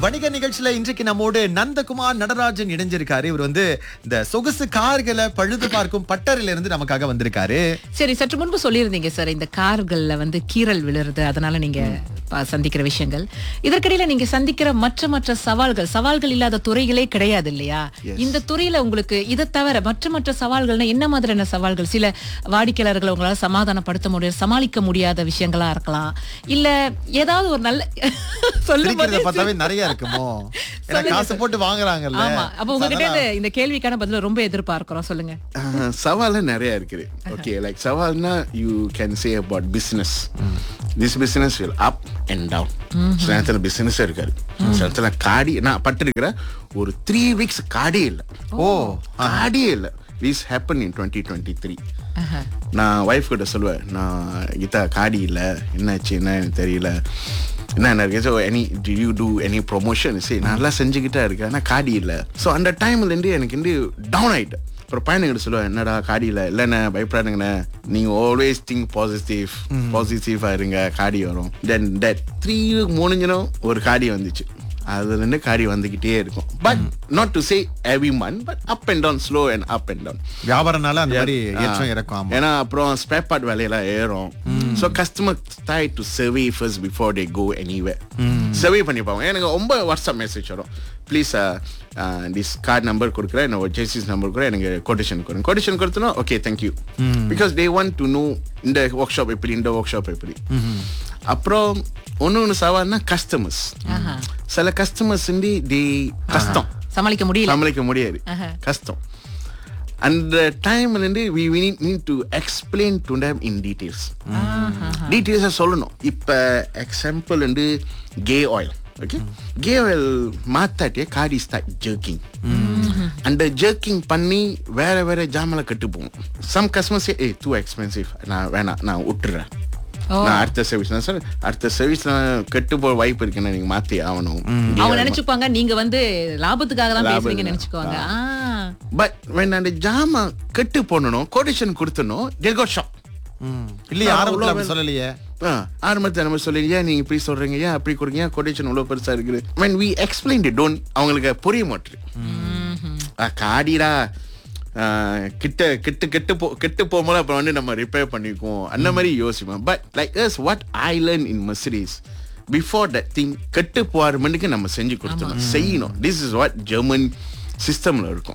வணிக நிகழ்ச்சியில இன்றைக்கு நம்மோடு நந்தகுமார் நடராஜன் இணைஞ்சிருக்காரு இவர் வந்து இந்த சொகுசு கார்களை பழுது பார்க்கும் பட்டறையில இருந்து நமக்காக வந்திருக்காரு சரி சற்று முன்பு சொல்லியிருந்தீங்க சார் இந்த கார்கள்ல வந்து கீறல் விழுறது அதனால நீங்க ப- சந்திக்கிற விஷயங்கள் இதற்கிடையில நீங்க சந்திக்கிற மற்ற மற்ற சவால்கள் சவால்கள் இல்லாத துறைகளே கிடையாது இல்லையா இந்த துறையில உங்களுக்கு இதை தவிர மற்ற மற்ற சவால்கள்னா என்ன மாதிரியான சவால்கள் சில வாடிக்கையாளர்களை உங்களால சமாதானப்படுத்த முடியாது சமாளிக்க முடியாத விஷயங்களா இருக்கலாம் இல்ல ஏதாவது ஒரு நல்ல சொல்லும் சிரிக்கிறத போதே பார்த்தாவே நிறைய இருக்குமோ ஏன்னா காசு போட்டு வாங்குறாங்கல்ல ஆமா அப்ப உங்ககிட்ட இந்த- இந்த கேள்விக்கான பதில ரொம்ப எதிர்பார்க்கிறோம் சொல்லுங்க சவால் நிறைய இருக்குது ஓகே லைக் சவால்னா you can say about business this business will up and down சில நேரத்தில் பிஸ்னஸ் இருக்காது சில நேரத்தில் காடி நான் பட்டிருக்கிறேன் ஒரு த்ரீ வீக்ஸ் காடே இல்லை ஓ காடே இல்லை this happen in twenty twenty three நான் ஒய்ஃப் கிட்ட சொல்லுவேன் நான் கீதா காடி இல்லை என்னாச்சு என்ன எனக்கு தெரியல என்ன என்ன இருக்கு so any did you do any promotion சரி நான் நல்லா செஞ்சுக்கிட்டே இருக்கேன் ஆனால் காடி இல்லை ஸோ அந்த டைம்லேருந்து எனக்கு வந்து டவுன் ஆயிட்டேன் அப்புறம் பையனுக்கிட்ட சொல்லுவேன் என்னடா காடி இல்லை இல்லைண்ணே பயப்படாதுங்கண்ணே நீங்கள் ஆல்வேஸ் திங்க் பாசிட்டிவ் பாசிட்டிவாக இருங்க காடி வரும் தென் தட் த்ரீ முடிஞ்சிடும் ஒரு காடி வந்துச்சு அதுலேருந்து காடி வந்துக்கிட்டே இருக்கும் but not to say every month but up and down slow and up and down வியாபாரம்னால அந்த மாதிரி ஏற்றம் இறக்கும் ஆமா ஏன்னா அப்புறம் ஸ்பேர் பார்ட் விலையெல்லாம் ஏறும் so customer try to survey first before they go anyway survey பண்ணிப்பாங்க எனக்கு ரொம்ப வாட்ஸ்அப் மெசேஜ் வரும் ப்ளீஸ் திஸ் கார்டு நம்பர் கொடுக்குறேன் என்னோட ஜெசிஸ் நம்பர் கூட எனக்கு கொட்டேஷன் கொடுங்க கொட்டேஷன் கொடுத்தனா okay thank you because they want to know இந்த ஒர்க் ஷாப் எப்படி இந்த ஒர்க் ஷாப் எப்படி அப்புறம் ஒன்று ஒன்று சவால்னா கஸ்டமர்ஸ் சில கஸ்டமர்ஸ் தி கஷ்டம் சமாளிக்க முடியல சமாளிக்க முடியாது கஷ்டம் அந்த டைம்ல இருந்து we we need, need to explain to them in details டீட்டெயில்ஸாக சொல்லணும் இப்போ எக்ஸாம்பிள் வந்து கே ஆயில் ஓகே கே ஆயில் மாத்தாட்டியே காடி ஸ்டார்ட் ஜர்க்கிங் அந்த ஜர்க்கிங் பண்ணி வேற வேற ஜாமலை கட்டு போகும் some customers a too expensive நான் வேணாம் நான் விட்டுறேன் நான் அடுத்த சர்வீஸ் நான் சார் அடுத்த சர்வீஸ்ல கெட்டு போக வாய்ப்பு இருக்குன்னு நீங்க மாத்தி ஆகணும் அவங்க நினைச்சுப்பாங்க நீங்க வந்து லாபத்துக்காக தான் லாபம் பேசுறீங்க இல்ல. நினைச்சுக்குவாங்க ஆ. பட் when அந்த ஜாமா கெட்டு போடணும் கொட்டேஷன் கொடுத்தனும் they got shocked ம். இல்லையா ஆரம்பத்துல அப்படி சொல்லலையே ஆ, ஆரம்பத்துல நம்ம சொல்லி ஏன் நீங்க இப்படி சொல்றீங்க ஏன் அப்படி கொடுங்க ஏன் கொட்டேஷன் இவ்வளவு பெருசா இருக்குது when we explained it don't அவங்களுக்கு புரிய மாட்டேங்குது காடிடா ஆ, கிட்ட கிட்ட கெட்டு போ கெட்டு போகும்போது அப்புறம் வந்து நம்ம ரிப்பேர் பண்ணிக்குவோம் அந்த மாதிரி யோசிப்போம் but like yes what I learn in Mercedes before that thing கெட்டு போகிற மணிக்கு நம்ம செஞ்சு கொடுத்துடணும் செய்யணும் திஸ் இஸ் வாட் ஜெர்மன் சிஸ்டம்ல இருக்கும்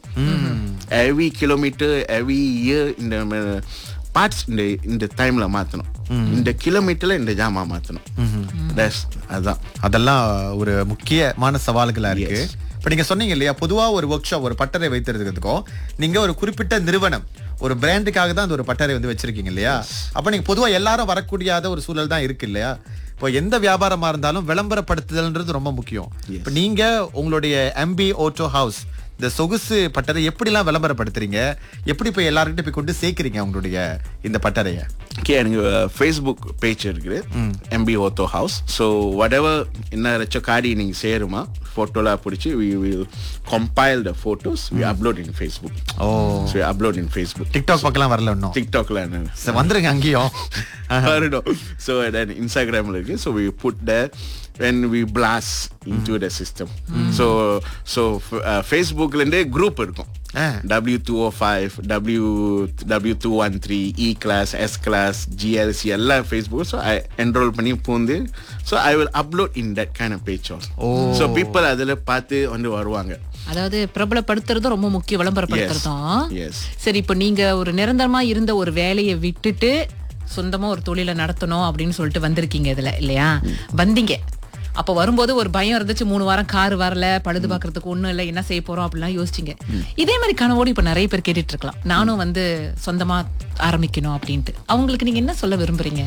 எவ்ரி கிலோமீட்டர் எவ்ரி இயர் இந்த பார்ட்ஸ் இந்த இந்த டைம்ல மாத்தணும் இந்த கிலோமீட்டர்ல இந்த ஜாமா மாத்தணும் That's- அதான் அதெல்லாம் ஒரு முக்கியமான சவால்களா இருக்கு இப்ப நீங்க சொன்னீங்க இல்லையா பொதுவா ஒரு ஒர்க் ஷாப் ஒரு பட்டறை வைத்திருக்கிறதுக்கும் நீங்க ஒரு குறிப்பிட்ட நிறுவனம் ஒரு பிராண்டுக்காக தான் அந்த ஒரு பட்டறை வந்து வச்சிருக்கீங்க இல்லையா அப்ப நீங்க பொதுவா எல்லாரும் வரக்கூடியாத ஒரு சூழல் தான் இருக்கு இல்லையா இப்போ எந்த வியாபாரமா இருந்தாலும் விளம்பரப்படுத்துதல்ன்றது ரொம்ப முக்கியம் இப்ப நீங்க உங்களுடைய எம்பி ஓட்டோ ஹவுஸ் இந்த சொகுசு பட்டறை எப்படிலாம் விளம்பரப்படுத்துறீங்க எப்படி போய் எல்லாருக்கிட்ட போய் கொண்டு சேர்க்கிறீங்க உங்களுடைய இந்த பட்டறைய ஓகே எனக்கு ஃபேஸ்புக் பேஜ் இருக்குது MB auto house so whatever என்ன ரச்ச காடி நீங்கள் சேருமா ஃபோட்டோலாம் பிடிச்சி we will compile the photos we upload in Facebook oh so upload in Facebook TikTok பக்கம்லாம் வரல இன்னும் டிக்டாக்ல என்ன சரி, வந்துருங்க அங்கேயும் வரணும் ஸோ தென் இன்ஸ்டாகிராமில் இருக்கு so we put the when we blast into the system so so uh, ஃபேஸ்புக்லேருந்தே குரூப் இருக்கும் ஆ. W two O five W W two one three E class S class GLC எல்லாம் ஃபேஸ்புக் ஸோ ஐ என்ரோல் பண்ணி பூந்து so I will upload in that kind of page also so people அதில் பார்த்து வந்து வருவாங்க அதாவது பிரபலப்படுத்துறதும் ரொம்ப முக்கியம் விளம்பரப்படுத்துறதும் எஸ் சரி இப்ப நீங்க ஒரு நிரந்தரமா இருந்த ஒரு வேலையை விட்டுட்டு சொந்தமா ஒரு தொழிலை நடத்தணும் அப்படின்னு சொல்லிட்டு வந்திருக்கீங்க இதுல இல்லையா வந்தீங்க அப்ப வரும்போது ஒரு பயம் இருந்துச்சு மூணு வாரம் கார் வரல பழுது பாக்குறதுக்கு ஒண்ணும் இல்ல என்ன செய்ய போறோம் அப்படிலாம் யோசிச்சீங்க இதே மாதிரி கனவோடு இப்ப நிறைய பேர் கேட்டுட்டு இருக்கலாம் நானும் வந்து சொந்தமா ஆரம்பிக்கணும் அப்படின்ட்டு அவங்களுக்கு நீங்க என்ன சொல்ல விரும்புறீங்க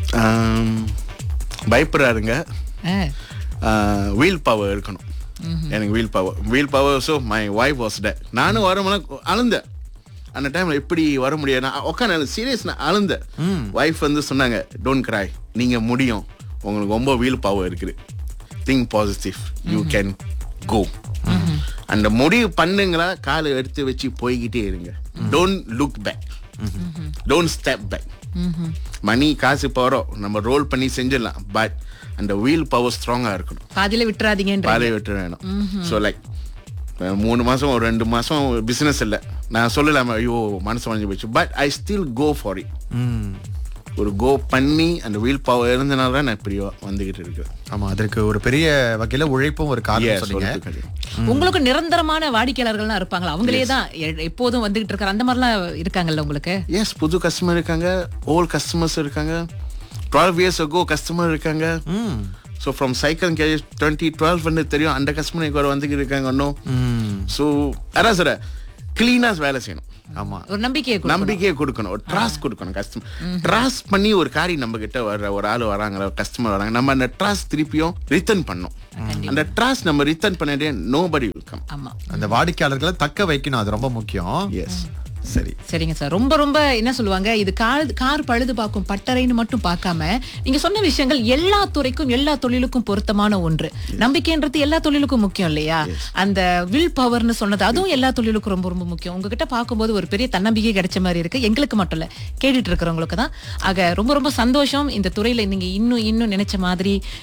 பயப்படுறாருங்க ஆ, வீல் பவர் இருக்கணும் எனக்கு willpower willpower so my wife was there நானும் வரும்போது அழுந்தேன் அந்த டைம்ல எப்படி வர முடியாது நான் உட்காந்து சீரியஸ் நான் அழுந்தேன் ஒய்ஃப் வந்து சொன்னாங்க டோன்ட் கிரை நீங்க முடியும் உங்களுக்கு ரொம்ப வீல் பவர் இருக்குது think positive you can go அந்த முடிவு பண்ணுங்களா காலை எடுத்து வச்சு போய்கிட்டே இருங்க don't look back don't step back money காசு போறோம் நம்ம ரோல் பண்ணி செஞ்சிடலாம் பட் அந்த வீல் பவர் ஸ்ட்ராங்கா இருக்கணும் பாதியில விட்டுறாதீங்கன்ற பாதையை விட்டு வேணும் ஸோ லைக் மூணு மாசம் ஒரு ரெண்டு மாசம் பிசினஸ் இல்ல நான் சொல்லலாம ஐயோ மனசு வளைஞ்சு போச்சு but I still go for it ம். ஒரு கோ பண்ணி அந்த வீல் பவர் இருந்தனால தான் நான் இப்படி வந்துகிட்டு இருக்கேன் ஆமா அதற்கு ஒரு பெரிய வகையில உழைப்பும் ஒரு காரணம் Yes, சொன்னீங்க சொல்றது கிடையாது. உங்களுக்கு நிரந்தரமான வாடிக்கையாளர்கள்லாம் இருப்பாங்களா அவங்களே தான் எ- எப்போதும் வந்துகிட்டு இருக்காரு அந்த மாதிரிலாம் இருக்காங்கல்ல உங்களுக்கு எஸ் புது கஸ்டமர் இருக்காங்க ஓல்ட் கஸ்டமர்ஸ் இருக்காங்க டுவெல் இயர்ஸ் அகோ கஸ்டமர் இருக்காங்க ம். So from cycle cage twenty twelve வந்து தெரியும் அந்த கஸ்டமர் இப்போ வந்துக்கிட்டு இருக்காங்க இன்னும் ம். ஸோ அதான் சார் கிளீனாக வேலை செய்யணும் ஆமா ஒரு நம்பிக்கையை கொடுக்கணும். நம்பிக்கையை கொடுக்கணும் ஒரு ட்ராஸ்ட் கொடுக்கணும் கஸ்டமர் ட்ராஸ்ட் பண்ணி ஒரு காரி நம்ம கிட்ட வர்ற ஒரு ஆள் வராங்க கஸ்டமர் வராங்க நம்ம அந்த ட்ராஸ்ட் திருப்பியும் ரிட்டர்ன் பண்ணோம் அந்த ட்ராஸ்ட் நம்ம ரிட்டர்ன் பண்ணிட்டே நோ படி கம் ஆமா அந்த வாடிக்கையாளர்களை தக்க வைக்கணும் அது ரொம்ப முக்கியம் எஸ் சரி சரிங்க சார் ரொம்ப ரொம்ப என்ன சொல்லுவாங்க இது கார் கார் பழுது பார்க்கும் பட்டறைன்னு மட்டும் பார்க்காம நீங்க சொன்ன விஷயங்கள் எல்லா துறைக்கும் எல்லா தொழிலுக்கும் பொருத்தமான ஒன்று நம்பிக்கைன்றது எல்லா தொழிலுக்கும் முக்கியம் இல்லையா அந்த வில் பவர்னு சொன்னது அதுவும் எல்லா தொழிலுக்கும் ரொம்ப ரொம்ப முக்கியம் உங்ககிட்ட பார்க்கும்போது ஒரு பெரிய தன்னம்பிக்கை கிடைச்ச மாதிரி இருக்கு எங்களுக்கு மட்டும் இல்ல கேட்டுட்டு இருக்கிறவங்களுக்கு தான் ஆக ரொம்ப ரொம்ப சந்தோஷம் இந்த துறையில நீங்க இன்னும் இன்னும் நினைச்ச மாதிரி